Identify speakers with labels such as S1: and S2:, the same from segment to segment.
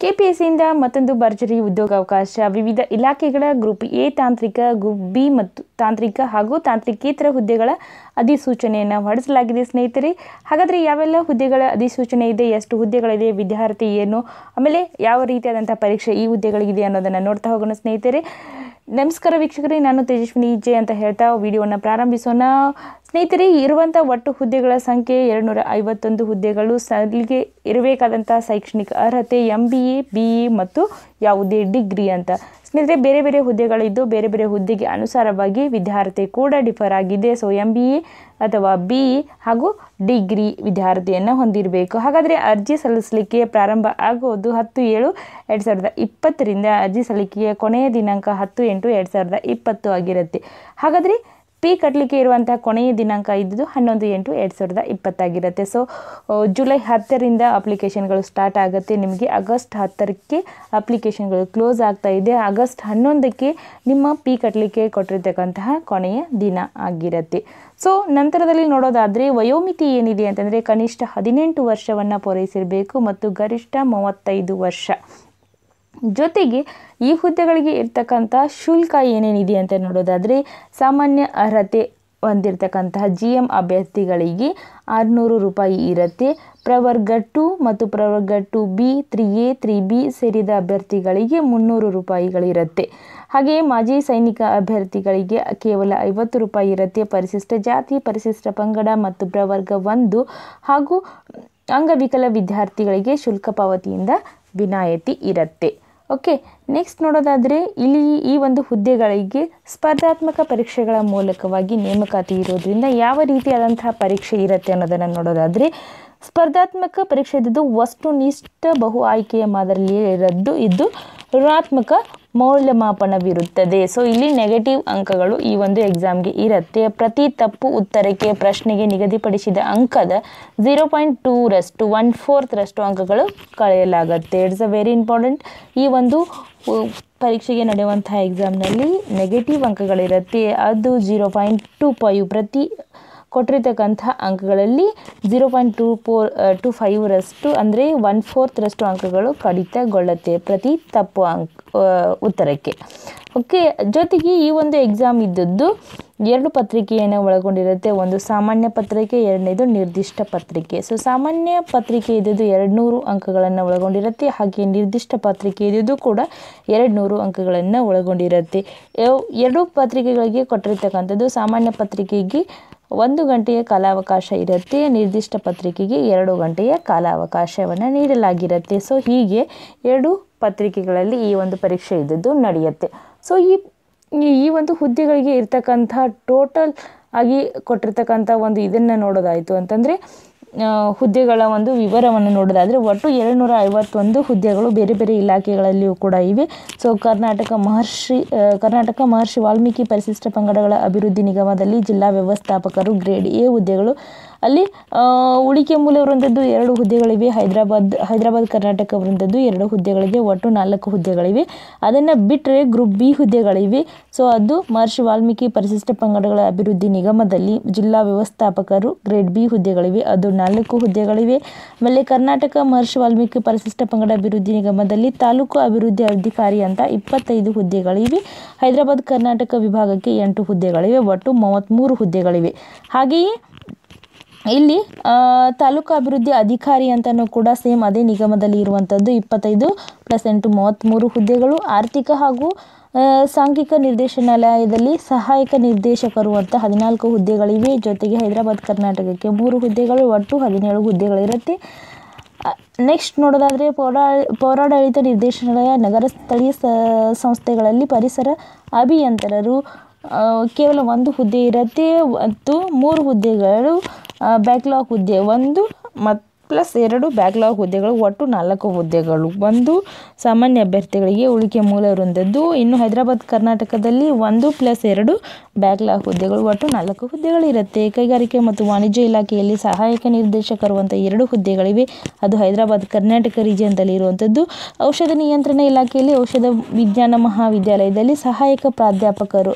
S1: ಕೆಪಿಎಸ್ಸಿಯಿಂದ ಮತ್ತೊಂದು ಭರ್ಜರಿ ಉದ್ಯೋಗಾವಕಾಶ ವಿವಿಧ ಇಲಾಖೆಗಳ ಗ್ರೂಪ್ ಎ ತಾಂತ್ರಿಕ ಗ್ರೂಪ್ ಬಿ ಮತ್ತು ತಾಂತ್ರಿಕ ಹಾಗೂ ತಾಂತ್ರಿಕೇತರ ಹುದ್ದೆಗಳ ಅಧಿಸೂಚನೆಯನ್ನು ಹೊರಡಿಸಲಾಗಿದೆ ಸ್ನೇಹಿತರೆ ಹಾಗಾದರೆ ಯಾವೆಲ್ಲ ಹುದ್ದೆಗಳ ಅಧಿಸೂಚನೆ ಇದೆ ಎಷ್ಟು ಹುದ್ದೆಗಳಿದೆ ವಿದ್ಯಾರ್ಥಿ ಏನು ಆಮೇಲೆ ಯಾವ ರೀತಿಯಾದಂಥ ಪರೀಕ್ಷೆ ಈ ಹುದ್ದೆಗಳಿಗಿದೆ ಅನ್ನೋದನ್ನು ನೋಡ್ತಾ ಹೋಗೋಣ ಸ್ನೇಹಿತರೆ ನಮಸ್ಕಾರ ವೀಕ್ಷಕರೇ ನಾನು ತೇಜಸ್ವಿನಿ ಜೆ ಅಂತ ಹೇಳ್ತಾ ವಿಡಿಯೋವನ್ನು ಪ್ರಾರಂಭಿಸೋಣ ಸ್ನೇಹಿತರೆ ಇರುವಂಥ ಒಟ್ಟು ಹುದ್ದೆಗಳ ಸಂಖ್ಯೆ ಎರಡುನೂರ ಐವತ್ತೊಂದು ಹುದ್ದೆಗಳು ಸಲ್ಲಿಗೆ ಇರಬೇಕಾದಂಥ ಶೈಕ್ಷಣಿಕ ಅರ್ಹತೆ M B A B E ಮತ್ತು ಯಾವುದೇ ಡಿಗ್ರಿ ಅಂತ ಸ್ನೇಹಿತರೆ ಬೇರೆ ಬೇರೆ ಹುದ್ದೆಗಳಿದ್ದು ಬೇರೆ ಬೇರೆ ಹುದ್ದೆಗೆ ಅನುಸಾರವಾಗಿ ವಿದ್ಯಾರ್ಥಿ ಕೂಡ ಡಿಫರ್ ಆಗಿದೆ ಸೊ ಎಂ ಬಿ ಎ ಅಥವಾ ಬಿ ಇ ಹಾಗೂ ಡಿಗ್ರಿ ವಿದ್ಯಾರ್ಥಿಯನ್ನು ಹೊಂದಿರಬೇಕು ಹಾಗಾದರೆ ಅರ್ಜಿ ಸಲ್ಲಿಸಲಿಕ್ಕೆ ಪ್ರಾರಂಭ ಆಗುವುದು ಹತ್ತು ಏಳು ಎರಡು ಸಾವಿರದ ಇಪ್ಪತ್ತರಿಂದ ಅರ್ಜಿ ಸಲ್ಲಿಕೆಯ ಕೊನೆಯ ದಿನಾಂಕ ಹತ್ತು ಎಂಟು ಎರಡು ಸಾವಿರದ ಇಪ್ಪತ್ತು ಆಗಿರುತ್ತೆ ಹಾಗಾದರೆ ಪಿ ಕಟ್ಟಲಿಕ್ಕೆ ಇರುವಂಥ ಕೊನೆಯ ದಿನಾಂಕ ಇದ್ದುದು ಹನ್ನೊಂದು ಎಂಟು ಎರಡು ಸಾವಿರದ ಇಪ್ಪತ್ತಾಗಿರುತ್ತೆ ಸೊ ಜುಲೈ ಹತ್ತರಿಂದ ಅಪ್ಲಿಕೇಶನ್ಗಳು ಸ್ಟಾರ್ಟ್ ಆಗುತ್ತೆ ನಿಮಗೆ ಆಗಸ್ಟ್ ಹತ್ತರಕ್ಕೆ ಅಪ್ಲಿಕೇಶನ್ಗಳು ಕ್ಲೋಸ್ ಆಗ್ತಾ ಇದೆ ಆಗಸ್ಟ್ ಹನ್ನೊಂದಕ್ಕೆ ನಿಮ್ಮ ಪಿ ಕಟ್ಟಲಿಕ್ಕೆ ಕೊಟ್ಟಿರ್ತಕ್ಕಂತಹ ಕೊನೆಯ ದಿನ ಆಗಿರುತ್ತೆ ಸೊ ನಂತರದಲ್ಲಿ ನೋಡೋದಾದರೆ ವಯೋಮಿತಿ ಏನಿದೆ ಅಂತಂದರೆ ಕನಿಷ್ಠ ಹದಿನೆಂಟು ವರ್ಷವನ್ನು ಪೂರೈಸಿರಬೇಕು ಮತ್ತು ಗರಿಷ್ಠ ಮೂವತ್ತೈದು ವರ್ಷ ಜೊತೆಗೆ ಈ ಹುದ್ದೆಗಳಿಗೆ ಇರ್ತಕ್ಕಂಥ ಶುಲ್ಕ ಏನೇನಿದೆ ಅಂತ ನೋಡೋದಾದರೆ ಸಾಮಾನ್ಯ ಅರ್ಹತೆ ಹೊಂದಿರತಕ್ಕಂತಹ ಜಿ ಎಮ್ ಅಭ್ಯರ್ಥಿಗಳಿಗೆ ಆರುನೂರು ರೂಪಾಯಿ ಇರುತ್ತೆ ಪ್ರವರ್ಗ ಟು ಮತ್ತು ಪ್ರವರ್ಗ two B three A three B ಸೇರಿದ ಅಭ್ಯರ್ಥಿಗಳಿಗೆ ಮುನ್ನೂರು ರೂಪಾಯಿಗಳಿರುತ್ತೆ ಹಾಗೆಯೇ ಮಾಜಿ ಸೈನಿಕ ಅಭ್ಯರ್ಥಿಗಳಿಗೆ ಕೇವಲ ಐವತ್ತು ರೂಪಾಯಿ ಇರುತ್ತೆ ಪರಿಶಿಷ್ಟ ಜಾತಿ ಪರಿಶಿಷ್ಟ ಪಂಗಡ ಮತ್ತು ಪ್ರವರ್ಗ ಒಂದು ಹಾಗೂ ಅಂಗವಿಕಲ ವಿದ್ಯಾರ್ಥಿಗಳಿಗೆ ಶುಲ್ಕ ಪಾವತಿಯಿಂದ ವಿನಾಯಿತಿ ಇರುತ್ತೆ ಓಕೆ ನೆಕ್ಸ್ಟ್ ನೋಡೋದಾದರೆ ಇಲ್ಲಿ ಈ ಒಂದು ಹುದ್ದೆಗಳಿಗೆ ಸ್ಪರ್ಧಾತ್ಮಕ ಪರೀಕ್ಷೆಗಳ ಮೂಲಕವಾಗಿ ನೇಮಕಾತಿ ಇರೋದ್ರಿಂದ ಯಾವ ರೀತಿಯಾದಂತಹ ಪರೀಕ್ಷೆ ಇರುತ್ತೆ ಅನ್ನೋದನ್ನು ನೋಡೋದಾದರೆ ಸ್ಪರ್ಧಾತ್ಮಕ ಪರೀಕ್ಷೆ ಇದ್ದದ್ದು ವಸ್ತುನಿಷ್ಠ ಬಹು ಆಯ್ಕೆಯ ಮಾದರಿಯಲ್ಲಿ ಇರದ್ದು ಇದ್ದು ಋಣಾತ್ಮಕ ಮೌಲ್ಯಮಾಪನವಿರುತ್ತದೆ ಸೊ ಇಲ್ಲಿ ನೆಗೆಟಿವ್ ಅಂಕಗಳು ಈ ಒಂದು ಎಕ್ಸಾಮ್ಗೆ ಇರುತ್ತೆ ಪ್ರತಿ ತಪ್ಪು ಉತ್ತರಕ್ಕೆ ಪ್ರಶ್ನೆಗೆ ನಿಗದಿಪಡಿಸಿದ ಅಂಕದ ಝೀರೋ ಪಾಯಿಂಟ್ ಟೂರಷ್ಟು ಒನ್ ಫೋರ್ತ್ರಷ್ಟು ಅಂಕಗಳು ಕಳೆಯಲಾಗುತ್ತೆ ಇಟ್ಸ್ ಅ ವೆರಿ ಇಂಪಾರ್ಟೆಂಟ್ ಈ ಒಂದು ಪರೀಕ್ಷೆಗೆ ನಡೆಯುವಂತಹ ಎಕ್ಸಾಮ್ನಲ್ಲಿ ನೆಗೆಟಿವ್ ಅಂಕಗಳಿರುತ್ತೆ ಅದು ಝೀರೋ ಪಾಯಿಂಟ್ ಟು ಫೈವ್ ಪ್ರತಿ ಕೊಟ್ಟಿರ್ತಕ್ಕಂಥ ಅಂಕಗಳಲ್ಲಿ zero point two four two ಫೈವ್ರಷ್ಟು ಅಂದರೆ ಒನ್ ಫೋರ್ತ್ರಷ್ಟು ಅಂಕಗಳು ಕಡಿತಗೊಳ್ಳುತ್ತೆ ಪ್ರತಿ ತಪ್ಪು ಅಂಕ ಉತ್ತರಕ್ಕೆ ಓಕೆ ಜೊತೆಗೆ ಈ ಒಂದು ಎಕ್ಸಾಮ್ ಇದ್ದದ್ದು ಎರಡು ಪತ್ರಿಕೆಯನ್ನು ಒಳಗೊಂಡಿರುತ್ತೆ ಒಂದು ಸಾಮಾನ್ಯ ಪತ್ರಿಕೆ ಎರಡನೇದು ನಿರ್ದಿಷ್ಟ ಪತ್ರಿಕೆ ಸೊ ಸಾಮಾನ್ಯ ಪತ್ರಿಕೆ ಇದ್ದದ್ದು ಎರಡು ನೂರು ಅಂಕಗಳನ್ನು ಒಳಗೊಂಡಿರುತ್ತೆ ಹಾಗೆ ನಿರ್ದಿಷ್ಟ ಪತ್ರಿಕೆ ಇದ್ದದ್ದು ಕೂಡ ಎರಡು ನೂರು ಅಂಕಗಳನ್ನು ಒಳಗೊಂಡಿರುತ್ತೆ ಎರಡು ಪತ್ರಿಕೆಗಳಿಗೆ ಕೊಟ್ಟಿರ್ತಕ್ಕಂಥದ್ದು ಸಾಮಾನ್ಯ ಪತ್ರಿಕೆಗೆ ಒಂದು ಗಂಟೆಯ ಕಾಲಾವಕಾಶ ಇರುತ್ತೆ ನಿರ್ದಿಷ್ಟ ಪತ್ರಿಕೆಗೆ ಎರಡು ಗಂಟೆಯ ಕಾಲಾವಕಾಶವನ್ನು ನೀಡಲಾಗಿರುತ್ತೆ ಸೊ ಹೀಗೆ ಎರಡು ಪತ್ರಿಕೆಗಳಲ್ಲಿ ಈ ಒಂದು ಪರೀಕ್ಷೆ ಇದ್ದದ್ದು ನಡೆಯುತ್ತೆ ಸೊ ಈ ಈ ಒಂದು ಹುದ್ದೆಗಳಿಗೆ ಇರ್ತಕ್ಕಂಥ ಟೋಟಲ್ ಆಗಿ ಕೊಟ್ಟಿರ್ತಕ್ಕಂಥ ಒಂದು ಇದನ್ನು ನೋಡೋದಾಯಿತು ಅಂತಂದರೆ ಹುದ್ದೆಗಳ ಒಂದು ವಿವರವನ್ನು ನೋಡೋದಾದರೆ ಒಟ್ಟು ಎರಡುನೂರ ಐವತ್ತೊಂದು ಹುದ್ದೆಗಳು ಬೇರೆ ಬೇರೆ ಇಲಾಖೆಗಳಲ್ಲಿಯೂ ಕೂಡ ಇವೆ ಸೊ ಕರ್ನಾಟಕ ಮಹರ್ಷಿ ಕರ್ನಾಟಕ ಮಹರ್ಷಿ ವಾಲ್ಮೀಕಿ ಪರಿಶಿಷ್ಟ ಪಂಗಡಗಳ ಅಭಿವೃದ್ಧಿ ನಿಗಮದಲ್ಲಿ ಜಿಲ್ಲಾ ವ್ಯವಸ್ಥಾಪಕರು ಗ್ರೇಡ್ ಎ ಹುದ್ದೆಗಳು ಅಲ್ಲಿ ಉಳಿಕೆ ಮೂಲ ವೃಂದದ್ದು ಎರಡು ಹುದ್ದೆಗಳಿವೆ ಹೈದರಾಬಾದ್ ಹೈದರಾಬಾದ್ ಕರ್ನಾಟಕ ವೃಂದದ್ದು ಎರಡು ಹುದ್ದೆಗಳಿವೆ ಒಟ್ಟು ನಾಲ್ಕು ಹುದ್ದೆಗಳಿವೆ ಅದನ್ನು ಬಿಟ್ಟರೆ ಗ್ರೂಪ್ ಬಿ ಹುದ್ದೆಗಳಿವೆ ಸೊ ಅದು ಮಹರ್ಷಿ ವಾಲ್ಮೀಕಿ ಪರಿಶಿಷ್ಟ ಪಂಗಡಗಳ ಅಭಿವೃದ್ಧಿ ನಿಗಮದಲ್ಲಿ ಜಿಲ್ಲಾ ವ್ಯವಸ್ಥಾಪಕರು ಗ್ರೇಡ್ ಬಿ ಹುದ್ದೆಗಳಿವೆ ಅದು ನಾಲ್ಕು ಹುದ್ದೆಗಳಿವೆ ಆಮೇಲೆ ಕರ್ನಾಟಕ ಮಹರ್ಷಿ ವಾಲ್ಮೀಕಿ ಪರಿಶಿಷ್ಟ ಪಂಗಡ ಅಭಿವೃದ್ಧಿ ನಿಗಮದಲ್ಲಿ ತಾಲೂಕು ಅಭಿವೃದ್ಧಿ ಅಧಿಕಾರಿ ಅಂತ ಇಪ್ಪತ್ತೈದು ಹುದ್ದೆಗಳಿವೆ ಹೈದರಾಬಾದ್ ಕರ್ನಾಟಕ ವಿಭಾಗಕ್ಕೆ ಎಂಟು ಹುದ್ದೆಗಳಿವೆ ಒಟ್ಟು ಮೂವತ್ತ್ಮೂರು ಹುದ್ದೆಗಳಿವೆ ಹಾಗೆಯೇ ಇಲ್ಲಿ ತಾಲೂಕು ಅಭಿವೃದ್ಧಿ ಅಧಿಕಾರಿ ಅಂತಲೂ ಕೂಡ ಸೇಮ್ ಅದೇ ನಿಗಮದಲ್ಲಿ ಇರುವಂಥದ್ದು ಇಪ್ಪತ್ತೈದು ಪ್ಲಸ್ ಎಂಟು ಮೂವತ್ತ್ಮೂರು ಹುದ್ದೆಗಳು ಆರ್ಥಿಕ ಹಾಗೂ ಸಾಂಘಿಕ ನಿರ್ದೇಶನಾಲಯದಲ್ಲಿ ಸಹಾಯಕ ನಿರ್ದೇಶಕರು ಅಂತ ಹದಿನಾಲ್ಕು ಹುದ್ದೆಗಳಿವೆ ಜೊತೆಗೆ ಹೈದರಾಬಾದ್ ಕರ್ನಾಟಕಕ್ಕೆ ಮೂರು ಹುದ್ದೆಗಳು ಒಟ್ಟು ಹದಿನೇಳು ಹುದ್ದೆಗಳಿರುತ್ತೆ ನೆಕ್ಸ್ಟ್ ನೋಡೋದಾದರೆ ಪೌರಾ ಪೌರಾಡಳಿತ ನಿರ್ದೇಶನಾಲಯ ನಗರ ಸ್ಥಳೀಯ ಸಂಸ್ಥೆಗಳಲ್ಲಿ ಪರಿಸರ ಅಭಿಯಂತರರು ಕೇವಲ ಒಂದು ಹುದ್ದೆ ಇರುತ್ತೆ ಮತ್ತು ಮೂರು ಹುದ್ದೆಗಳು ಬ್ಯಾಕ್ಲಾಗ್ ಹುದ್ದೆ ಒಂದು ಮತ್ತು ಪ್ಲಸ್ ಎರಡು ಬ್ಯಾಕ್ಲಾಗ್ ಹುದ್ದೆಗಳು ಒಟ್ಟು ನಾಲ್ಕು ಹುದ್ದೆಗಳು ಒಂದು ಸಾಮಾನ್ಯ ಅಭ್ಯರ್ಥಿಗಳಿಗೆ ಉಳಿಕೆ ಮೂಲ ವೃಂದದ್ದು ಇನ್ನು ಹೈದರಾಬಾದ್ ಕರ್ನಾಟಕದಲ್ಲಿ ಒಂದು ಪ್ಲಸ್ ಎರಡು ಬ್ಯಾಕ್ಲಾಗ್ ಹುದ್ದೆಗಳು ಒಟ್ಟು ನಾಲ್ಕು ಹುದ್ದೆಗಳಿರುತ್ತೆ ಕೈಗಾರಿಕೆ ಮತ್ತು ವಾಣಿಜ್ಯ ಇಲಾಖೆಯಲ್ಲಿ ಸಹಾಯಕ ನಿರ್ದೇಶಕರು ಅಂತ ಎರಡು ಹುದ್ದೆಗಳಿವೆ ಅದು ಹೈದರಾಬಾದ್ ಕರ್ನಾಟಕ ರೀಜಿಯನ್ದಲ್ಲಿ ಇರುವಂಥದ್ದು ಔಷಧ ನಿಯಂತ್ರಣ ಇಲಾಖೆಯಲ್ಲಿ ಔಷಧ ವಿಜ್ಞಾನ ಮಹಾವಿದ್ಯಾಲಯದಲ್ಲಿ ಸಹಾಯಕ ಪ್ರಾಧ್ಯಾಪಕರು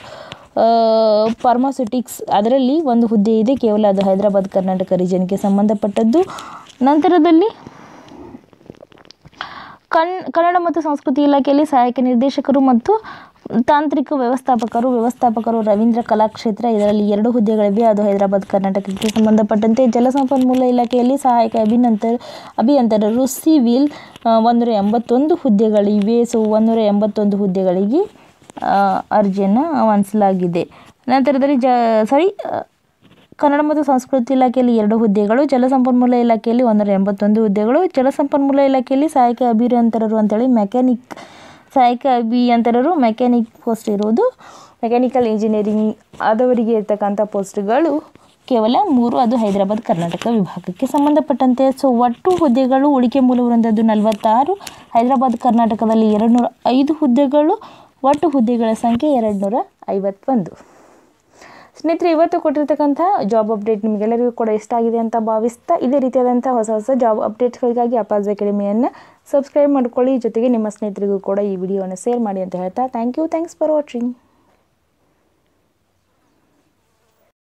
S1: ಫಾರ್ಮಾಸ್ಯೂಟಿಕ್ಸ್ ಅದರಲ್ಲಿ ಒಂದು ಹುದ್ದೆ ಇದೆ ಕೇವಲ ಅದು ಹೈದರಾಬಾದ್ ಕರ್ನಾಟಕ ರೀಜನ್ಗೆ ಸಂಬಂಧಪಟ್ಟದ್ದು ನಂತರದಲ್ಲಿ ಕನ್ ಕನ್ನಡ ಮತ್ತು ಸಂಸ್ಕೃತಿ ಇಲಾಖೆಯಲ್ಲಿ ಸಹಾಯಕ ನಿರ್ದೇಶಕರು ಮತ್ತು ತಾಂತ್ರಿಕ ವ್ಯವಸ್ಥಾಪಕರು ವ್ಯವಸ್ಥಾಪಕರು ರವೀಂದ್ರ ಕಲಾಕ್ಷೇತ್ರ ಇದರಲ್ಲಿ ಎರಡು ಹುದ್ದೆಗಳಿವೆ ಅದು ಹೈದರಾಬಾದ್ ಕರ್ನಾಟಕಕ್ಕೆ ಸಂಬಂಧಪಟ್ಟಂತೆ ಜಲಸಂಪನ್ಮೂಲ ಇಲಾಖೆಯಲ್ಲಿ ಸಹಾಯಕ ಅಭಿನಂತರ ಅಭಿಯಂತರರು ಸಿವಿಲ್ ಒಂದೂರ ಎಂಬತ್ತೊಂದು ಹುದ್ದೆಗಳಿವೆ ಸೊ ಒಂದೂರ ಎಂಬತ್ತೊಂದು ಹುದ್ದೆಗಳಿಗೆ ಆ, ಅರ್ಜಿಯನ್ನು ಆಹ್ವಾನಿಸಲಾಗಿದೆ ನಂತರದಲ್ಲಿ ಜ ಸಾರಿ ಕನ್ನಡ ಮತ್ತು ಸಂಸ್ಕೃತಿ ಇಲಾಖೆಯಲ್ಲಿ ಎರಡು ಹುದ್ದೆಗಳು ಜಲಸಂಪನ್ಮೂಲ ಇಲಾಖೆಯಲ್ಲಿ ಒಂದೂರ ಎಂಬತ್ತೊಂದು ಹುದ್ದೆಗಳು ಜಲಸಂಪನ್ಮೂಲ ಇಲಾಖೆಯಲ್ಲಿ ಸಹಾಯಕ ಅಭಿಯಂತರರು ಅಂತೇಳಿ ಮೆಕ್ಯಾನಿಕ್ ಸಹಾಯಕ ಅಭಿಯಂತರರು ಮೆಕ್ಯಾನಿಕ್ ಪೋಸ್ಟ್ ಇರುವುದು ಮೆಕ್ಯಾನಿಕಲ್ ಇಂಜಿನಿಯರಿಂಗ್ ಆದವರಿಗೆ ಇರ್ತಕ್ಕಂಥ ಪೋಸ್ಟ್ಗಳು ಕೇವಲ ಮೂರು ಅದು ಹೈದರಾಬಾದ್ ಕರ್ನಾಟಕ ವಿಭಾಗಕ್ಕೆ ಸಂಬಂಧಪಟ್ಟಂತೆ ಸೊ ಒಟ್ಟು ಹುದ್ದೆಗಳು ಉಳಿಕೆ ಮೂಲ ವೃಂದದ್ದು ನಲವತ್ತಾರು ಹೈದರಾಬಾದ್ ಕರ್ನಾಟಕದಲ್ಲಿ ಎರಡು ನೂರ ಐದು ಹುದ್ದೆಗಳು ಒಟ್ಟು ಹುದ್ದೆಗಳ ಸಂಖ್ಯೆ ಎರಡು ನೂರ ಐವತ್ತೊಂದು ಸ್ನೇಹಿತರೆ ಇವತ್ತು ಕೊಟ್ಟಿರ್ತಕ್ಕಂಥ ಜಾಬ್ ಅಪ್ಡೇಟ್ ನಿಮಗೆಲ್ಲರಿಗೂ ಕೂಡ ಇಷ್ಟ ಆಗಿದೆ ಅಂತ ಭಾವಿಸ್ತಾ ಇದೇ ರೀತಿಯಾದಂಥ ಹೊಸ ಹೊಸ ಜಾಬ್ ಅಪ್ಡೇಟ್ಸ್ಗಳಿಗಾಗಿ ಅಪಾಸ್ ಅಕಾಡೆಮಿಯನ್ನು ಸಬ್ಸ್ಕ್ರೈಬ್ ಮಾಡ್ಕೊಳ್ಳಿ ಜೊತೆಗೆ ನಿಮ್ಮ ಸ್ನೇಹಿತರಿಗೂ ಕೂಡ ಈ ವಿಡಿಯೋವನ್ನು ಶೇರ್ ಮಾಡಿ ಅಂತ ಹೇಳ್ತಾ thank you thanks for watching